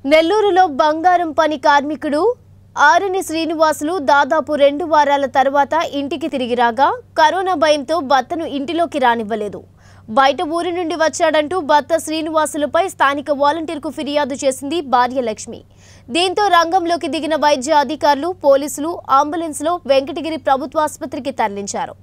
నెల్లూరులో బంగారం పని కార్మికుడు ఆరుని శ్రీనివాసులు దాదాపు రెండు వారాల తర్వాత ఇంటికి తిరిగి రాగా కరోనా భయంతో భర్తను ఇంటిలోకి రానివ్వలేదు బయట ఊరి నుండి వచ్చాడంటూ భర్త శ్రీనివాసులపై స్థానిక వాలంటీర్కు ఫిర్యాదు చేసింది భార్య లక్ష్మి దీంతో రంగంలోకి దిగిన వైద్య అధికారులు పోలీసులు అంబులెన్స్లో వెంకటగిరి ప్రభుత్వ ఆసుపత్రికి తరలించారు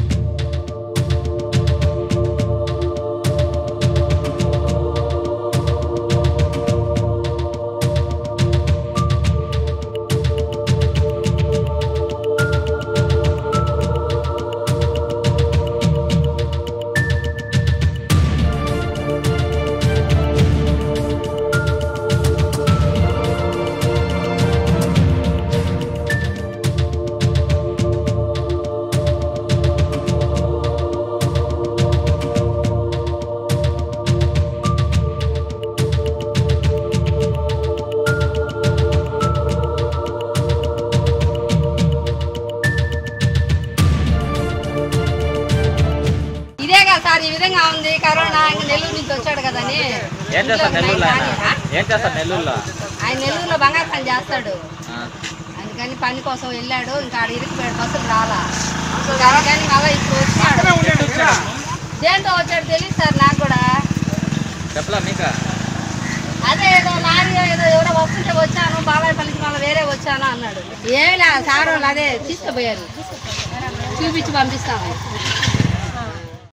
ఇదే కదా సార్ ఈ విధంగా ఉంది కరోనా ఇంకా నెల్లూరు నుంచి వచ్చాడు కదని ఏం చేస్తారు నెల్లూరులో ఆయన ఆ? ఏం చేస్తారు నెల్లూరులో ఆయన నెల్లూరులో బంగారు పని చేస్తాడు ఆ. అందుకని పని కోసం వెళ్ళాడు ఇంకా ఆడ ఇరికిపోయాడు బస్సులు రాలా ఇంకా అందుకని మళ్ళీ ఇప్పుడు వచ్చాడు దేంతో వచ్చాడు తెలియదు సార్ నాకు కూడా చెప్పలా మీకా అదే ఏదో లారీ ఏదో ఎవరో వస్తుంటే వచ్చాను బాబాయ్ పనికి మళ్ళీ వేరే వచ్చాను అన్నాడు ఏమి లేదు సార్ వాళ్ళు అదే తీసుకుపోయారు చూపించి పంపిస్తాము